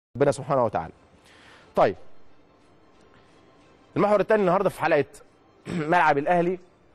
ربنا سبحانه وتعالى طيب المحور الثاني النهارده في حلقه ملعب الاهلي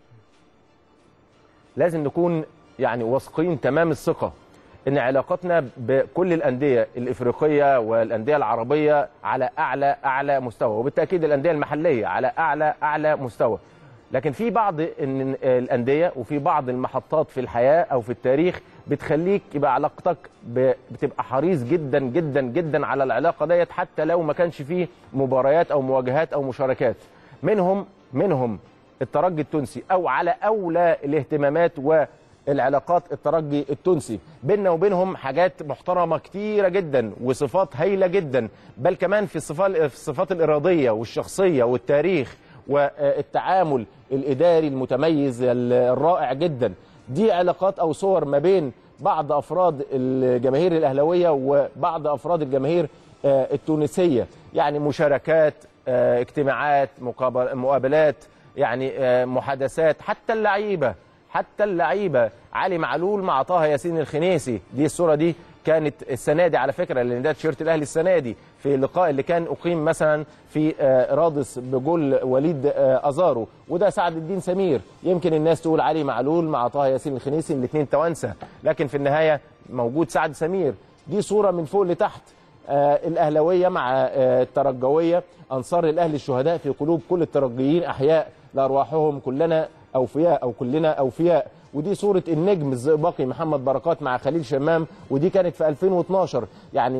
لازم نكون يعني واثقين تمام الثقه ان علاقتنا بكل الانديه الافريقيه والانديه العربيه على اعلى اعلى مستوى وبالتاكيد الانديه المحليه على اعلى اعلى مستوى لكن في بعض إن الانديه وفي بعض المحطات في الحياه او في التاريخ بتخليك يبقى علاقتك ب- بتبقى حريص جدا جدا جدا على العلاقه ديت حتى لو ما كانش فيه مباريات او مواجهات او مشاركات منهم منهم الترجي التونسي او على اولى الاهتمامات والعلاقات الترجي التونسي بيننا وبينهم حاجات محترمه كتيره جدا وصفات هايله جدا بل كمان في الصفات في الصفات الاراديه والشخصيه والتاريخ والتعامل الاداري المتميز الرائع جدا دي علاقات او صور ما بين بعض افراد الجماهير الاهلاويه وبعض افراد الجماهير آه، التونسيه يعني مشاركات آه، اجتماعات مقابل- مقابلات يعني آه، محادثات حتى اللعيبه حتى اللعيبه علي معلول مع طه ياسين الخنيسي دي الصوره دي كانت السنه دي على فكره لان ده تيشيرت الاهلي السنه دي في اللقاء اللي كان اقيم مثلا في آه، رادس بجول وليد آه، ازارو وده سعد الدين سمير يمكن الناس تقول علي معلول مع طه ياسين الخنيسي الاثنين توانسه لكن في النهايه موجود سعد سمير دي صوره من فوق لتحت آه، الاهلاويه مع آه، الترجويه انصار الاهلي الشهداء في قلوب كل الترجيين احياء لارواحهم كلنا اوفياء او كلنا اوفياء ودي صوره النجم الزئبقي محمد بركات مع خليل شمام ودي كانت في 2012 يعني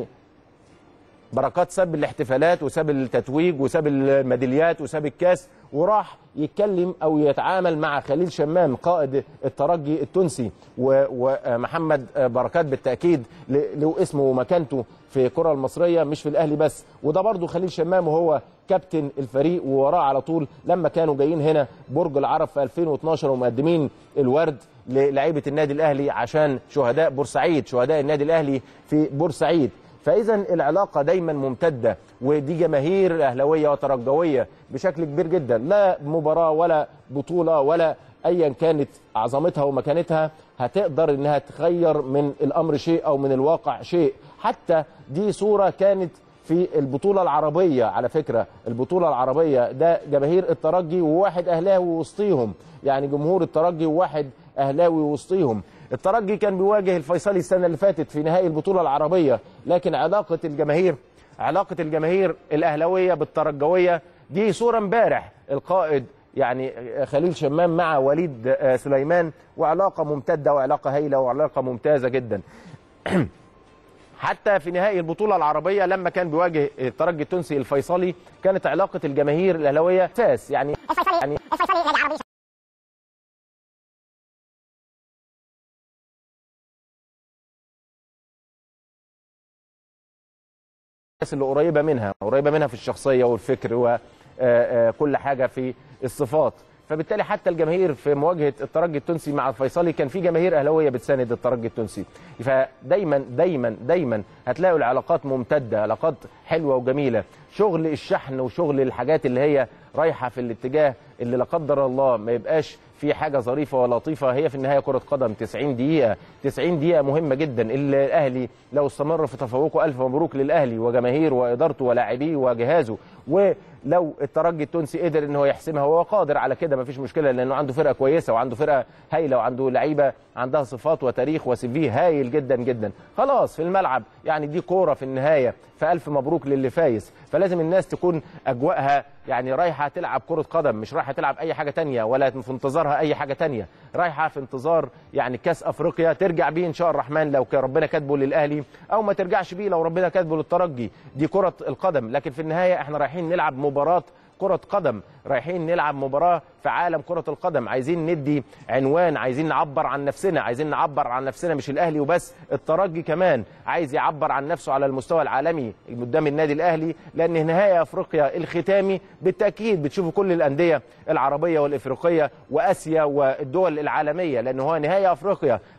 بركات ساب الاحتفالات وساب التتويج وساب الميداليات وساب الكاس وراح يتكلم او يتعامل مع خليل شمام قائد الترجي التونسي و- ومحمد بركات بالتاكيد ل- له اسمه ومكانته في الكره المصريه مش في الاهلي بس وده برضه خليل شمام وهو كابتن الفريق ووراه على طول لما كانوا جايين هنا برج العرب في 2012 ومقدمين الورد للعيبه النادي الاهلي عشان شهداء بورسعيد شهداء النادي الاهلي في بورسعيد فاذا العلاقه دايما ممتده ودي جماهير اهلاويه وترجويه بشكل كبير جدا لا مباراه ولا بطوله ولا ايا كانت عظمتها ومكانتها هتقدر انها تغير من الامر شيء او من الواقع شيء حتى دي صوره كانت في البطوله العربيه على فكره البطوله العربيه ده جماهير الترجي وواحد اهلاوي وسطيهم يعني جمهور الترجي وواحد اهلاوي وسطيهم الترجي كان بيواجه الفيصلي السنه اللي فاتت في نهائي البطوله العربيه لكن علاقه الجماهير علاقه الجماهير الاهلاويه بالترجويه دي صوره امبارح القائد يعني خليل شمام مع وليد آه، سليمان وعلاقه ممتده وعلاقه هايله وعلاقه ممتازه جدا حتى في نهائي البطولة العربية لما كان بيواجه الترجي التونسي الفيصلي كانت علاقة الجماهير الأهلاوية أساس يعني يعني الناس اللي قريبه منها قريبه منها في الشخصيه والفكر وكل حاجه في الصفات فبالتالي حتى الجماهير في مواجهه الترجي التونسي مع الفيصلي كان في جماهير اهلاويه بتساند الترجي التونسي فدايما دايما دايما هتلاقوا العلاقات ممتده علاقات حلوه وجميله شغل الشحن وشغل الحاجات اللي هي رايحه في الاتجاه اللي لا قدر الله ما يبقاش في حاجه ظريفه ولطيفه هي في النهايه كره قدم 90 دقيقه 90 دقيقه مهمه جدا الاهلي لو استمر في تفوقه الف مبروك للاهلي وجماهيره وادارته ولاعبيه وجهازه ولو الترجي التونسي قدر ان هو يحسمها وهو قادر على كده مفيش مشكله لانه عنده فرقه كويسه وعنده فرقه هايله وعنده لعيبه عندها صفات وتاريخ وسي في هايل جدا جدا خلاص في الملعب يعني دي كوره في النهايه فالف مبروك للي فايز فلازم الناس تكون اجواءها يعني رايحه تلعب كره قدم مش رايحه تلعب اي حاجه تانية ولا في انتظارها اي حاجه تانية رايحه في انتظار يعني كاس افريقيا ترجع بيه ان شاء الرحمن لو كان ربنا كاتبه للاهلي او ما ترجعش بيه لو ربنا كاتبه للترجي دي كره القدم لكن في النهايه احنا رايحين نلعب مباراه كرة قدم رايحين نلعب مباراة في عالم كرة القدم عايزين ندي عنوان عايزين نعبر عن نفسنا عايزين نعبر عن نفسنا مش الأهلي وبس الترجي كمان عايز يعبر عن نفسه على المستوى العالمي قدام النادي الأهلي لأن نهاية أفريقيا الختامي بالتأكيد بتشوفوا كل الأندية العربية والإفريقية وآسيا والدول العالمية لأن هو نهاية أفريقيا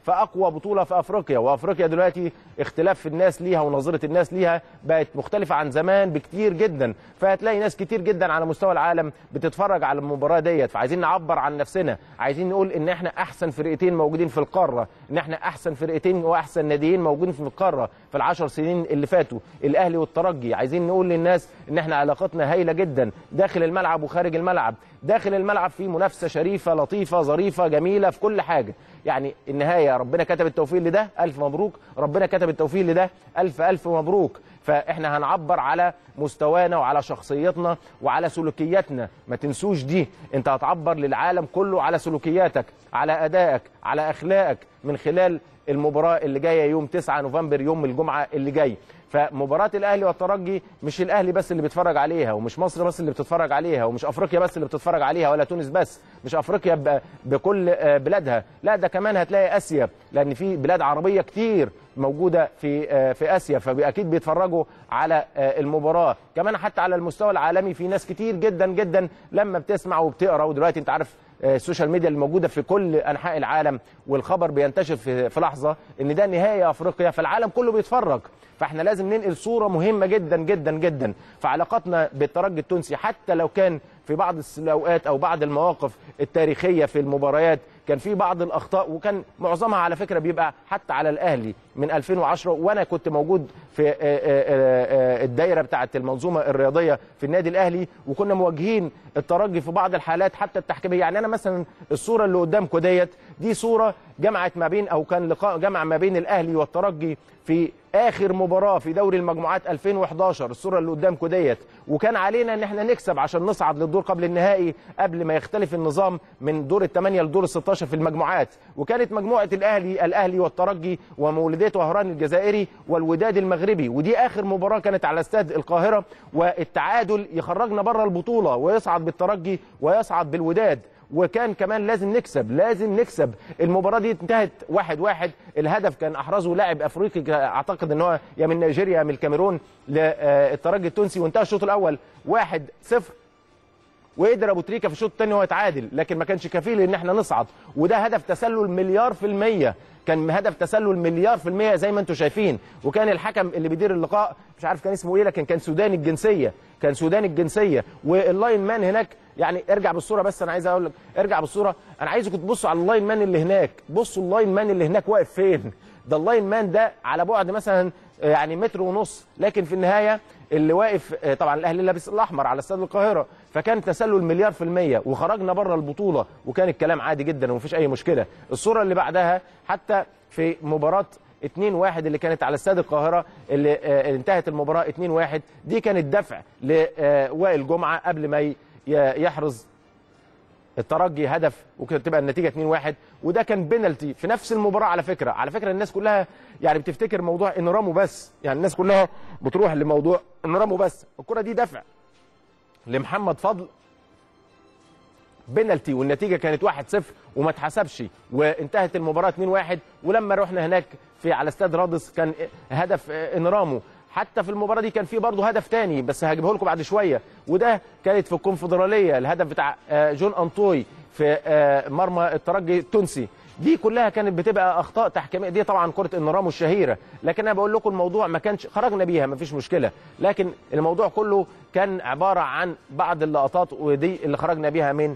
اقوى بطوله في افريقيا وافريقيا دلوقتي اختلاف الناس ليها ونظره الناس ليها بقت مختلفه عن زمان بكتير جدا فهتلاقي ناس كتير جدا على مستوى العالم بتتفرج على المباراه ديت فعايزين نعبر عن نفسنا عايزين نقول ان احنا احسن فرقتين موجودين في القاره ان احنا احسن فرقتين واحسن ناديين موجودين في القاره في العشر سنين اللي فاتوا الاهلي والترجي عايزين نقول للناس ان احنا علاقتنا هايله جدا داخل الملعب وخارج الملعب داخل الملعب في منافسه شريفه لطيفه ظريفه جميله في كل حاجه يعني النهايه ربنا كتب التوفيق لده الف مبروك ربنا كتب التوفيق لده الف الف مبروك فاحنا هنعبر على مستوانا وعلى شخصيتنا وعلى سلوكياتنا ما تنسوش دي انت هتعبر للعالم كله على سلوكياتك على ادائك على اخلاقك من خلال المباراه اللي جايه يوم 9 نوفمبر يوم الجمعه اللي جاي فمباراه الاهلي والترجي مش الاهلي بس اللي بيتفرج عليها ومش مصر بس اللي بتتفرج عليها ومش افريقيا بس اللي بتتفرج عليها ولا تونس بس مش افريقيا ب- بكل آه، بلادها لا ده كمان هتلاقي اسيا لان في بلاد عربيه كتير موجوده في آه، في اسيا فاكيد بيتفرجوا على آه، المباراه كمان حتى على المستوى العالمي في ناس كتير جدا جدا لما بتسمع وبتقرا ودلوقتي انت عارف آه، السوشيال ميديا اللي موجوده في كل انحاء العالم والخبر بينتشر في في لحظه ان ده نهائي افريقيا فالعالم كله بيتفرج فاحنا لازم ننقل صوره مهمه جدا جدا جدا فعلاقتنا بالترجي التونسي حتى لو كان في بعض الاوقات او بعض المواقف التاريخيه في المباريات كان في بعض الاخطاء وكان معظمها على فكره بيبقى حتى على الاهلي من 2010 وانا كنت موجود في آه، آه، آه، الدايره بتاعه المنظومه الرياضيه في النادي الاهلي وكنا مواجهين الترجي في بعض الحالات حتى التحكيميه يعني انا مثلا الصوره اللي قدامكم ديت دي صوره جمعت ما بين او كان لقاء جمع ما بين الاهلي والترجي في اخر مباراه في دوري المجموعات 2011 الصوره اللي قدامكم ديت وكان علينا ان احنا نكسب عشان نصعد للدور قبل النهائي قبل ما يختلف النظام من دور الثمانيه لدور ال 16 في المجموعات وكانت مجموعه الاهلي الاهلي والترجي ومولوديه وهران الجزائري والوداد المغربي ودي اخر مباراه كانت على استاد القاهره والتعادل يخرجنا بره البطوله ويصعد بالترجي ويصعد بالوداد وكان كمان لازم نكسب لازم نكسب المباراه دي انتهت واحد واحد الهدف كان احرزه لاعب افريقي اعتقد ان هو يا من نيجيريا يا من الكاميرون للترجي التونسي وانتهى الشوط الاول واحد صفر وقدر ابو تريكه في الشوط الثاني هو يتعادل لكن ما كانش كفيل ان احنا نصعد وده هدف تسلل مليار في الميه كان هدف تسلل مليار في الميه زي ما انتم شايفين وكان الحكم اللي بيدير اللقاء مش عارف كان اسمه ايه لكن كان سوداني الجنسيه كان سوداني الجنسيه واللاين مان هناك يعني ارجع بالصوره بس انا عايز اقول لك ارجع بالصوره انا عايزكم تبصوا على اللاين مان اللي هناك بصوا اللاين مان اللي هناك واقف فين ده اللاين مان ده على بعد مثلا يعني متر ونص لكن في النهايه اللي واقف طبعا الاهلي لابس الاحمر على استاد القاهره فكان تسلل مليار في الميه وخرجنا بره البطوله وكان الكلام عادي جدا ومفيش اي مشكله الصوره اللي بعدها حتى في مباراه 2-1 اللي كانت على استاد القاهره اللي آه، انتهت المباراه 2-1 دي كانت دفع لوائل جمعه قبل ما ي- يحرز الترجي هدف وكانت تبقى النتيجه 2-1 وده كان بينالتي في نفس المباراه على فكره على فكره الناس كلها يعني بتفتكر موضوع انرامو بس يعني الناس كلها بتروح لموضوع انرامو بس الكره دي دفع لمحمد فضل بينالتي والنتيجه كانت 1-0 وما اتحسبش وانتهت المباراه 2-1 ولما رحنا هناك في على استاد رادس كان هدف انرامو حتى في المباراه دي كان في برضه هدف تاني بس هجيبه لكم بعد شويه وده كانت في الكونفدراليه الهدف بتاع آه، جون انطوي في آه، مرمى الترجي التونسي دي كلها كانت بتبقى اخطاء تحكيميه دي طبعا كره النرام الشهيره لكن انا بقول لكم الموضوع ما كانش خرجنا بيها ما فيش مشكله لكن الموضوع كله كان عباره عن بعض اللقطات ودي اللي خرجنا بيها من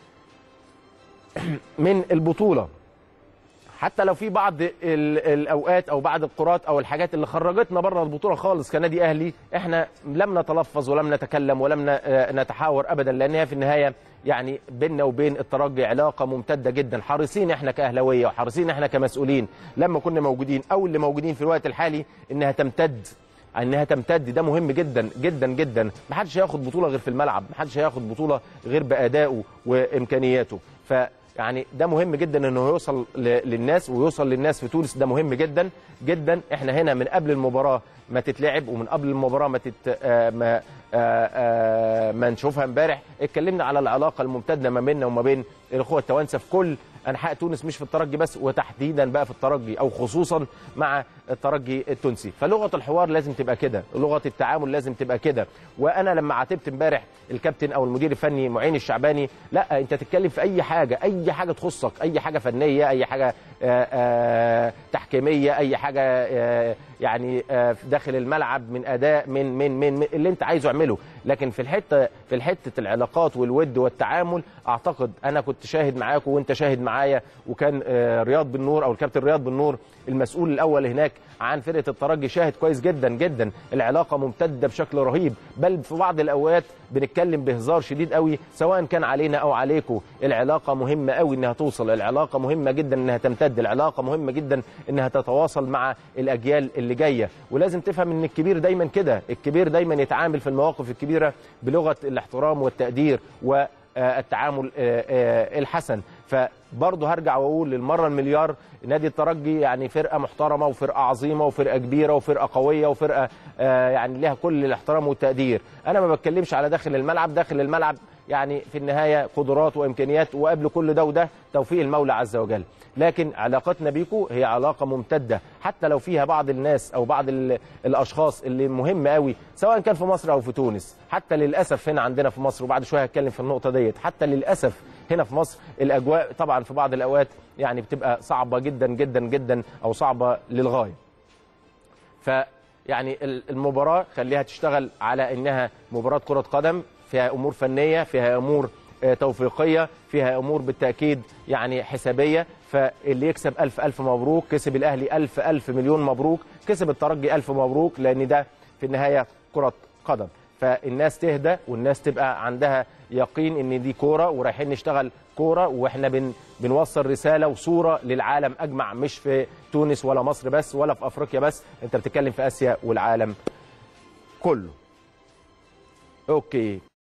من البطوله حتى لو في بعض ال- الاوقات او بعض القرات او الحاجات اللي خرجتنا بره البطوله خالص كنادي اهلي احنا لم نتلفظ ولم نتكلم ولم ن- آه، نتحاور ابدا لان هي في النهايه يعني بيننا وبين الترجي علاقه ممتده جدا حريصين احنا كاهلاويه وحريصين احنا كمسؤولين لما كنا موجودين او اللي موجودين في الوقت الحالي انها تمتد انها تمتد ده مهم جدا جدا جدا ما حدش هياخد بطوله غير في الملعب ما حدش هياخد بطوله غير بادائه وامكانياته ف يعني ده مهم جدا انه يوصل ل- للناس ويوصل للناس في تونس ده مهم جدا جدا احنا هنا من قبل المباراه ما تتلعب ومن قبل المباراه ما تت آه، ما آه، آه، ما نشوفها امبارح اتكلمنا على العلاقه الممتده ما بيننا وما بين الاخوه التوانسه في كل انحاء تونس مش في الترجي بس وتحديدا بقى في الترجي او خصوصا مع الترجي التونسي فلغه الحوار لازم تبقى كده لغه التعامل لازم تبقى كده وانا لما عاتبت امبارح الكابتن او المدير الفني معين الشعباني لا انت تتكلم في اي حاجه اي حاجه تخصك اي حاجه فنيه اي حاجه آه، آه، تحكيميه اي حاجه آه، يعني آه، داخل الملعب من اداء من من من من اللي انت عايزه اعمله لكن في الحته في الحته العلاقات والود والتعامل اعتقد انا كنت شاهد معاكم وانت شاهد معايا وكان آه، رياض بالنور او الكابتن رياض بالنور المسؤول الاول هناك عن فرقه الترجي شاهد كويس جدا جدا العلاقه ممتده بشكل رهيب بل في بعض الاوقات بنتكلم بهزار شديد قوي سواء كان علينا او عليكم العلاقه مهمه قوي انها توصل العلاقه مهمه جدا انها تمتد العلاقه مهمه جدا انها تتواصل مع الاجيال اللي جايه ولازم تفهم ان الكبير دايما كده الكبير دايما يتعامل في المواقف الكبيره بلغه الاحترام والتقدير و آه، التعامل آه، آه، الحسن فبرضه هرجع واقول للمره المليار نادي الترجي يعني فرقه محترمه وفرقه عظيمه وفرقه كبيره وفرقه قويه وفرقه آه، يعني لها كل الاحترام والتقدير انا ما بتكلمش على داخل الملعب داخل الملعب يعني في النهايه قدرات وامكانيات وقبل كل ده وده توفيق المولى عز وجل لكن علاقتنا بيكو هي علاقه ممتده حتى لو فيها بعض الناس او بعض ال- الاشخاص اللي مهم قوي سواء كان في مصر او في تونس حتى للاسف هنا عندنا في مصر وبعد شويه هتكلم في النقطه ديت حتى للاسف هنا في مصر الاجواء طبعا في بعض الاوقات يعني بتبقى صعبه جدا جدا جدا او صعبه للغايه فيعني ال- المباراه خليها تشتغل على انها مباراه كره قدم فيها امور فنيه فيها امور آه، توفيقيه فيها امور بالتاكيد يعني حسابيه فاللي يكسب الف الف مبروك كسب الاهلي الف الف مليون مبروك كسب الترجي الف مبروك لان ده في النهايه كره قدم فالناس تهدى والناس تبقى عندها يقين ان دي كوره ورايحين نشتغل كوره واحنا بن بنوصل رساله وصوره للعالم اجمع مش في تونس ولا مصر بس ولا في افريقيا بس انت بتتكلم في اسيا والعالم كله اوكي